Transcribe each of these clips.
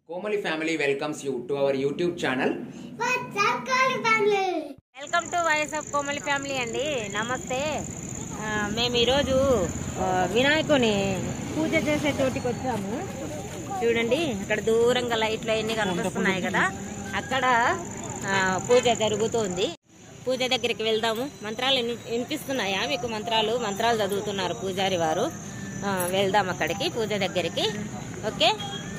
Komali family welcomes you to our YouTube channel welcome to voice of Komali family అండి నమస్తే ఆ, మేము ఈరోజు ఆ, వినాయకుని పూజ చేసే చోటికి వచ్చాము చూడండి అక్కడ దూరంగా లైట్లు అన్ని కనిపిస్తున్నాయి కదా అక్కడ ఆ, పూజ జరుగుతోంది పూజ దగ్గరికి వెళ్దాము మంత్రాలు విని- వినిపిస్తున్నాయా మీకు మంత్రాలు మంత్రాలు చదువుతున్నారు పూజారి వారు ఆ, వెళ్దాం అక్కడికి పూజ దగ్గరికి ఓకే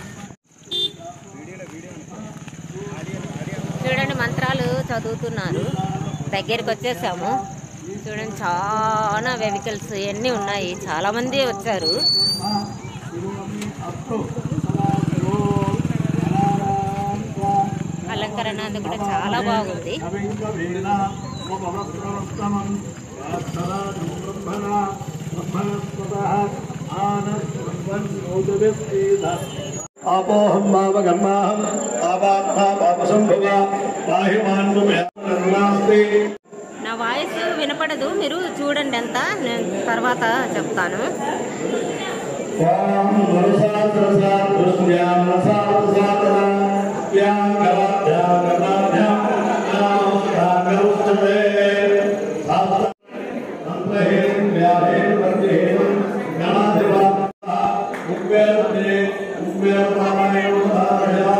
చూడండి మంత్రాలు చదువుతున్నారు దగ్గరికి వచ్చేసాము చూడండి చాలా వెహికల్స్ ఇవన్నీ ఉన్నాయి చాలా మంది వచ్చారు అలంకరణ అది కూడా చాలా బాగుంది ఆపోహం మామగర్మాహం ఆపాత్మా పాపసంభవ పాహిమాన్వస్తే నా వాయిస్ వినపడదు మీరు చూడండి ఎంత నేను తర్వాత చెప్తాను త్వాం నరసాత్రసా దృష్ట్యాం రసాత్రసాతనా త్యాం గవాభ్యాం గవాభ్యాం నామస్తాం గరుష్టవే శాస్త్ర అంతహేం వ్యాహేం వర్గేం గణాధిపా ఉగ్వేర్తే ఉగ్వేర్తామాయం సాధయా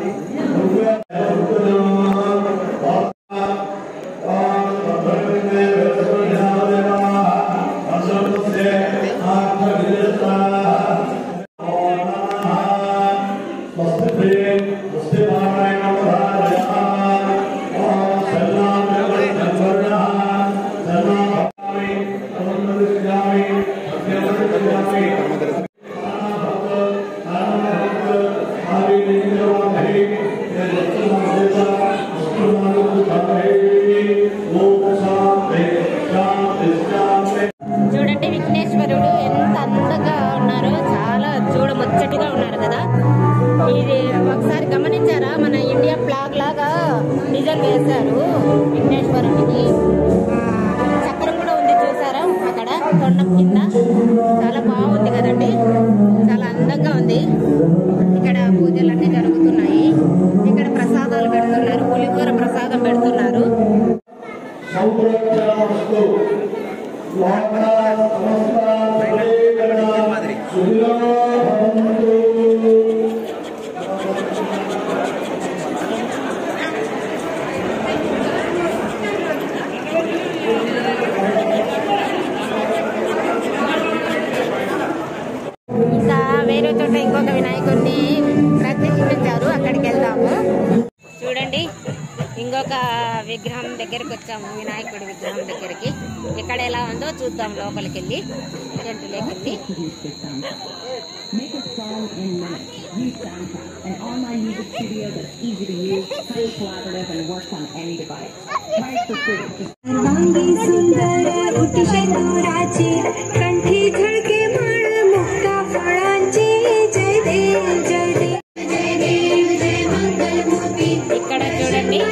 చూడండి విఘ్నేశ్వరుడు ఎంత అందంగా ఉన్నారో చాలా చూడముచ్చటిగా ఉన్నారు కదా ఇది ఒకసారి గమనించారా మన ఇండియా ఫ్లాగ్ లాగా డిజైన్ వేశారు విఘ్నేశ్వరుడికి ఆ, చక్రం కూడా ఉంది చూసారా అక్కడ తొండం కింద చాలా బాగుంది కదండి చాలా అందంగా ఉంది ఇక్కడ పూజలన్నీ జరుగుతున్నాయి ఇక్కడ ప్రసాదాలు పెడుతున్నారు పులిహోర ప్రసాదం పెడుతున్నారు సంరక్షణమస్తు లోకా సమస్త సర్వేకరణ సుఖినో భవంతు ఇంకా వేరే చోట ఇంకొక వినాయకుడిని ప్రతిష్ఠించారు అక్కడికి వెళ్దాము చూడండి ఇంకొక విగ్రహం దగ్గరికి వచ్చాము వినాయకుడి విగ్రహం దగ్గరికి ఇక్కడ ఎలా ఉందో చూద్దాం లోపలికి వెళ్ళి టెంట్లోకి వెళ్ళి Make a song in minutes. Use SoundCloud, an online music studio that's easy to use, highly collaborative, and works on any device. Try it for free. Just सर्वांगी सुंदर उटी शेंदुराची कंठी झळके म्हण मुक्ता फळांची जय देव जय देव जय देव जय मंगल मूर्ती ఇక్కడ చూడండి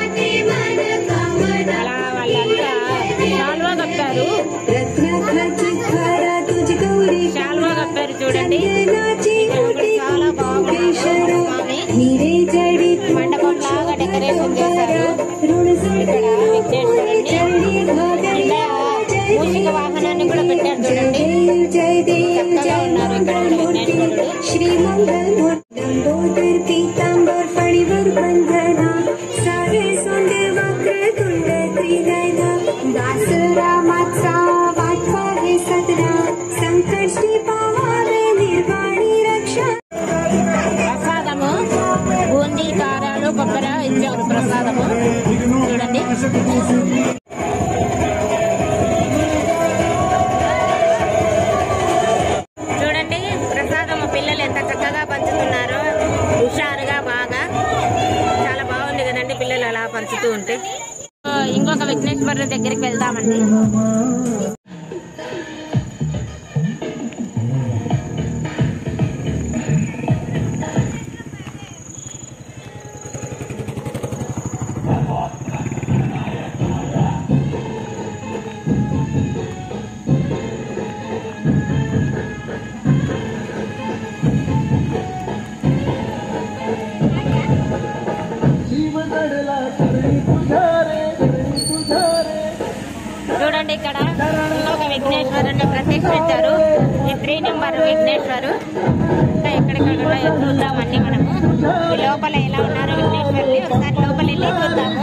అలా వాళ్ళంతా శాల్వా కప్పారు रत्नाची खरा तुझी गौरी శాల్వా కప్పారు చూడండి चंदनाची ఇక్కడ मोठी చాలా బాగున్నారు केशर స్వామి हिरे जडित మండపం లాగా డెకరేషన్ చేశారు ऋण ఇక్కడ విఘ్నేశ్వరుడిని ఇలా మూషిక వాహనాన్ని కూడా పెట్టారు చూడండి जय देव చక్కగా जय ఉన్నారు ఇక్కడ కూడా విఘ్నేశ్వరుడు श्री मंगल लंबोदर पीतांबर फणीवर बंधना सारे सोंड वक्र तुंड त्रिनयन दास रामाचा वाटवा हे सदरा संकष्टी पावावे निर्वाणी रक्षा ప్రసాదము బూందీ కారాలు కొబ్బరి ఇచ్చారు ప్రసాదము చూడండి చూడండి ప్రసాదము పిల్లలు ఎంత చక్కగా పంచుతున్నారో హుషారుగా బాగా చాలా బాగుంది కదండి పిల్లలు అలా పంచుతూ ఉంటే ఆ, ఇంకొక విఘ్నేశ్వరుడి దగ్గరికి వెళ్దామండి చూడండి ఇక్కడ ఇంకొక విఘ్నేశ్వరుని ప్రత్యక్షించారు ఈ త్రీ నెంబర్ విఘ్నేశ్వరు ఇంకా ఎక్కడెక్కడ ఉన్నాయో చూద్దామండి మనము ఈ లోపల ఎలా ఉన్నారో విఘ్నేశ్వరుని ఒకసారి లోపల వెళ్ళి చూద్దాము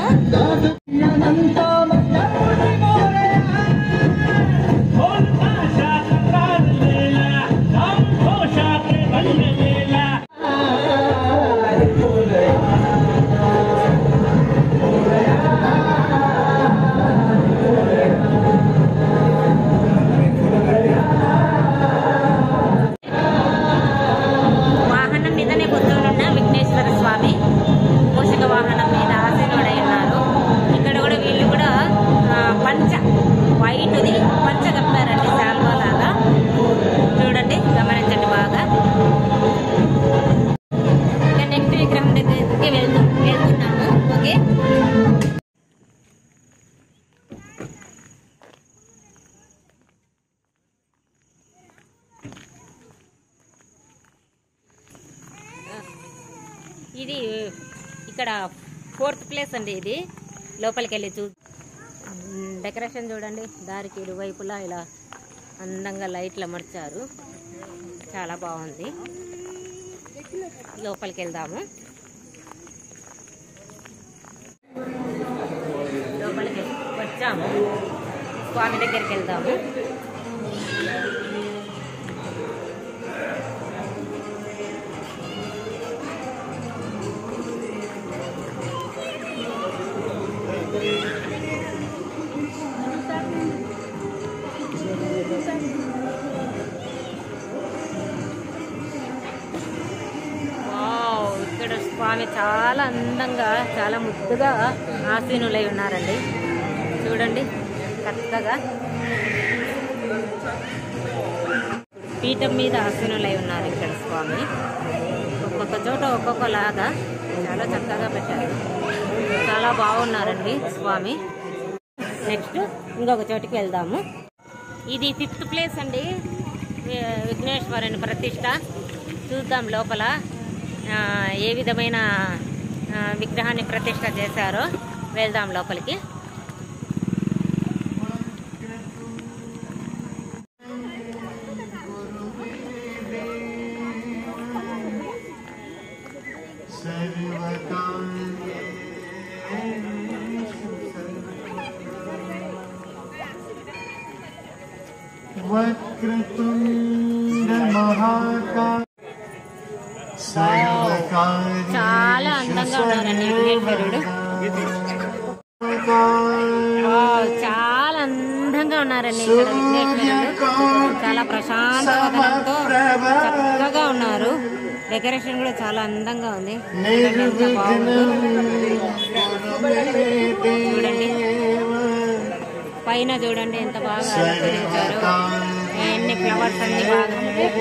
వాహనం మీదనే కూర్చొని ఉన్న విఘ్నేశ్వర స్వామి మూషిక వాహనం మీద ఆసీనుడై ఉన్నారు ఇక్కడ కూడా వీళ్ళు కూడా ఆ, పంచ వైట్ది పంచ కప్పారండి శాల్వా లాగా చూడండి గమనించండి బాగా ఇక నెక్స్ట్ విగ్రహం దగ్గరికి వెళ్తూ వెళ్తున్నాము ఓకే ఇది ఇక్కడ ఫోర్త్ ప్లేస్ అండి ఇది లోపలికి వెళ్ళి చూ మ్, డెకరేషన్ చూడండి దారికి ఇరువైపులా ఇలా అందంగా లైట్లు అమర్చారు చాలా బాగుంది లోపలికి వెళ్దాము లోపలికి వచ్చాము స్వామి దగ్గరికి వెళ్దాము వావ్ ఇక్కడ స్వామి చాలా అందంగా చాలా ముద్దుగా ఆసీనులై ఉన్నారండి చూడండి చక్కగా పీఠం మీద ఆసీనులై ఉన్నారు ఇక్కడ స్వామి ఒక్కొక్క చోట ఒక్కొక్కలాగా చాలా చక్కగా పెట్టారు చాలా బాగున్నారండి స్వామి నెక్స్ట్ ఇంకొక చోటికి వెళ్దాము ఇది ఫిఫ్త్ ప్లేస్ అండి వి- విఘ్నేశ్వరుని ప్రతిష్ట చూద్దాం లోపల ఆ, ఏ విధమైన ఆ, విగ్రహాన్ని ప్రతిష్ట చేశారో వెళ్దాం లోపలికి वक्रतुण्ड महाकाय చాలా అందంగా ఉన్నారండి విఘ్నేశ్వరుడు వావ్, చాలా అందంగా ఉన్నారండి ఇక్కడ విఘ్నేశ్వరుడు చాలా ప్రశాంతవదనంతో చక్కగా ఉన్నారు డెకరేషన్ కూడా చాలా అందంగా ఉంది చూడండి ఎంత బాగుందో. చూడండి పైన చూడండి ఎంత బాగా అలంకరించారు ఎన్ని ఫ్లవర్స్ అన్ని బాగా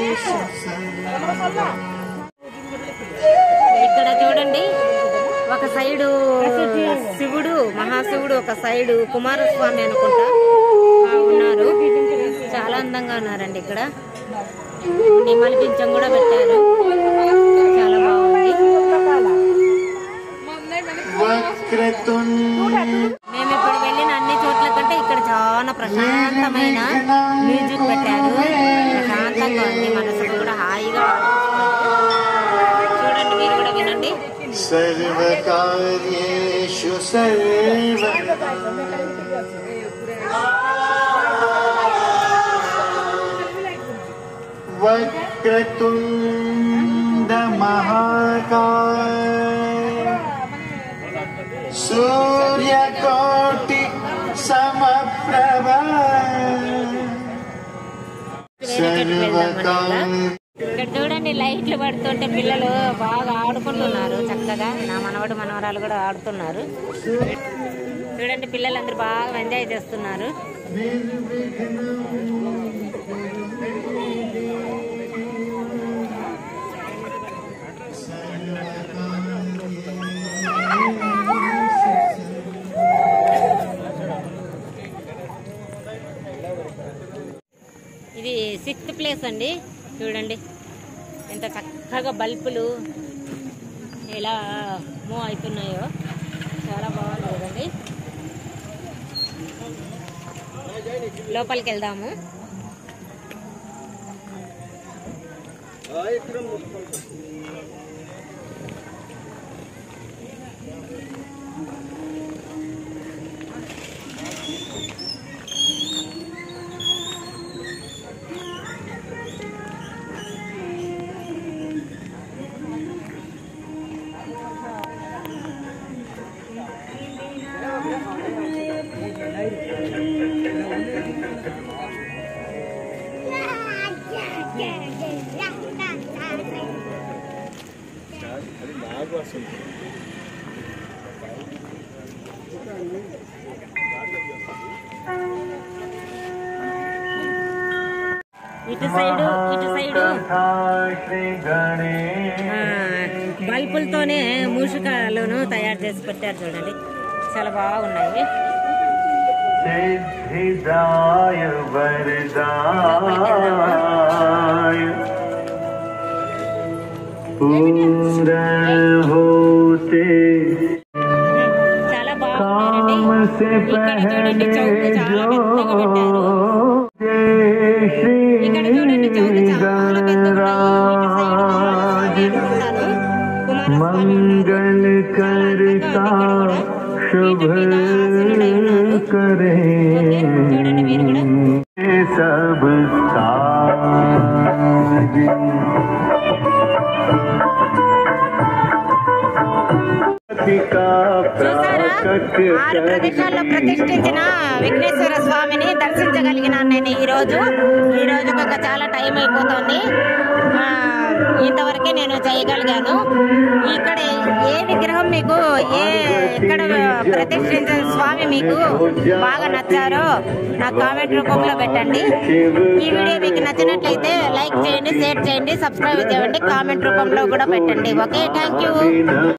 ఇక్కడ చూడండి ఒక సైడు శివుడు మహాశివుడు ఒక సైడు కుమారస్వామి అనుకుంటా ఆ, ఉన్నారు చాలా అందంగా ఉన్నారండి ఇక్కడ నిమ్మల పింఛం కూడా పెట్టారు చాలా బాగుంది वक्रतुण्ड మేము ఇప్పుడు వెళ్ళిన అన్ని చోట్ల కంటే ఇక్కడ చాలా ప్రశాంతమైన మ్యూజిక్ పెట్టారు ప్రశాంతంగా ఉంది మనసుకు కూడా హాయిగా చూడండి మీరు కూడా వినండి सर्वकार्येषु सर्व वक्रतुण्ड महाकाय सूर्यकोटि समप्रभ सर्वकार्य ఇక్కడ చూడండి లైట్లు పడుతుంటే పిల్లలు బాగా ఆడుకుంటున్నారు చక్కగా నా మనవడు మనవరాలు కూడా ఆడుతున్నారు చూడండి పిల్లలందరూ బాగా ఎంజాయ్ చేస్తున్నారు ఇది సిక్స్త్ ప్లేస్ అండి చూడండి ఎంత చక్కగా బల్బులు ఎలా మూవ్ అవుతున్నాయో చాలా బాగుంది కదండి లోపలికి వెళ్దాము ఇటు సైడు ఇటు సైడు ఆ, బల్బులతోనే మూషికాలను తయారు చేసి పెట్టారు చూడండి చాలా బాగున్నాయి सिद्धिदाय वरदाय पूर्ण होते చాలా బాగున్నారండి ఇక్కడ చూడండి చౌక చాలా పెద్దగా పెట్టారు ఇక్కడ చూడండి చౌక చాలా పెద్దగా ఉన్నాయి. ఇటు సైడ్ మహారాజు ఉన్నాను. కుమారస్వామి ఉన్నాడు. मंगल करता शुभ करे ఓకే, చూడండి మీరు కూడా सब साज का చూసారా प्राकट ఆరు ప్రదేశాల్లో ప్రతిష్ఠించిన విఘ్నేశ్వర స్వామిని దర్శించగలిగినాను నేను ఈ రోజు ఈ రోజు ఒక చాలా టైం అయిపోతుంది ఆ, ఇంతవరకే నేను చేయగలిగాను ఇక్కడ ఏ విగ్రహం మీకు ఏ ఇక్కడ ప్రతిష్ఠించిన స్వామి మీకు బాగా నచ్చారో నా కామెంట్ రూపంలో పెట్టండి ఈ వీడియో మీకు నచ్చినట్లయితే లైక్ చేయండి షేర్ చేయండి సబ్స్క్రైబ్ చేయండి కామెంట్ రూపంలో కూడా పెట్టండి ఓకే థ్యాంక్ యూ